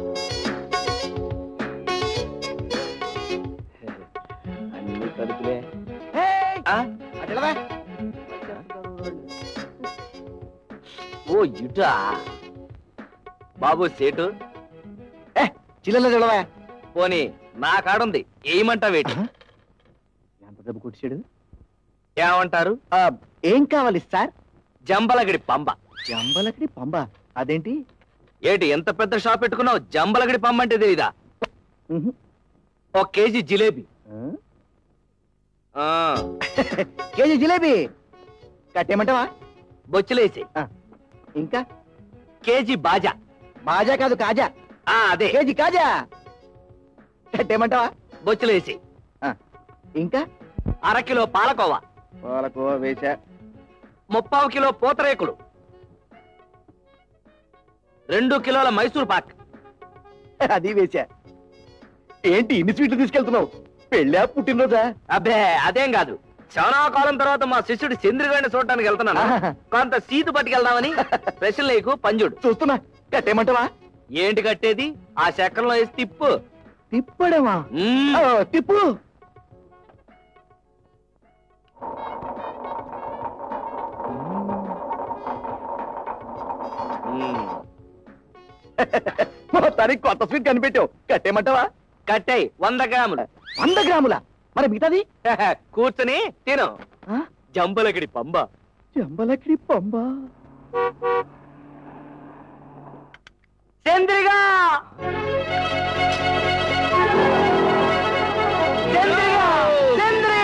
అన్ని కడుపులే ఆ? ఓ ఇటా బాబు సేటు చిల్లర చూడవా పోనీ నా కాడుంది ఏమంటావేటి ఎంత దెబ్బ కొట్టాడు ఏమంటారు ఏం కావాలి సార్ జంబలగడి పంబ జంబలకడి పంబ అదేంటి ఏటి ఎంత పెద్ద షాప్ పెట్టుకున్నావు జంబలగడి పంబ అంటే తెలీదా ఉహు. ఒక కేజీ జిలేబీ ఆ? ఆ, కేజీ జిలేబీ కట్టేయమంటావా బొచ్చులేసి ఇంకా కేజీ బాజా బాజా కాదు కాజా ఆ అదే కేజీ కాజా కట్టేయమంటావా బొచ్చులేసి ఇంకా అరకిలో పాలకోవా పాలకో వేసా ముప్పావు కిలో పూతరేకులు రెండు కిలోల మైసూర్ పాక్ అది వేసా ఏంటి ఇన్ని స్వీట్లు తీసుకెళ్తున్నావు పెళ్ళా పుట్టినరోజా అబ్బే అదేం కాదు చాలా కాలం తర్వాత మా శిష్యుడు చంద్రగాడిని చూడటానికి వెళ్తున్నాను ఆహా. కొంత సీటు పట్టుకెళ్దామని ప్రశ్న లేకు పంజుడు చూస్తున్నా కట్టేయమంటావా ఏంటి కట్టేది ఆ చక్రంలో వేసి తిప్పు తిప్పడమా మ్మ్. ఆ, తిప్పు మ్మ్. మొత్తానికి కొత్త స్వీట్ కనిపెట్టావు కట్టేయమంటావా కట్టేయ్ వంద గ్రాములు వంద గ్రాముల మరి మిగతాది కూర్చుని తిను ఆ? జంబలగిడి పంబ జంబలకిడి పంబ చంద్రిగా చంద్రిగా చంద్రి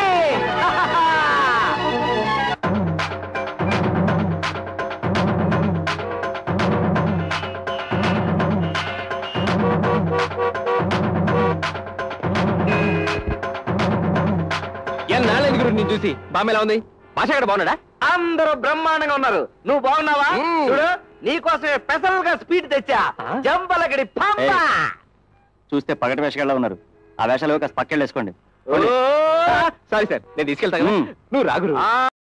ఎన్నాళ్ళని గురించి నేను చూసి బామ్మ ఎలా ఉంది భాష ఎక్కడ బాగున్నాడా అందరూ బ్రహ్మాండంగా ఉన్నారు నువ్వు బాగున్నావా మ్మ్. చూడు నీకోసమే స్పెషల్ గా స్పీడ్ తెచ్చా ఆ? జంబలగిడి పంబ ఏయ్. చూస్తే పగటి వేషగాళ్ళ ఉన్నారు ఆ వేషాలు కాస్త పక్కెళ్ళేసుకోండి ఓ! సారీ సార్ నేను తీసుకెళ్తాను మ్మ్. నువ్వు రాగురు ఆ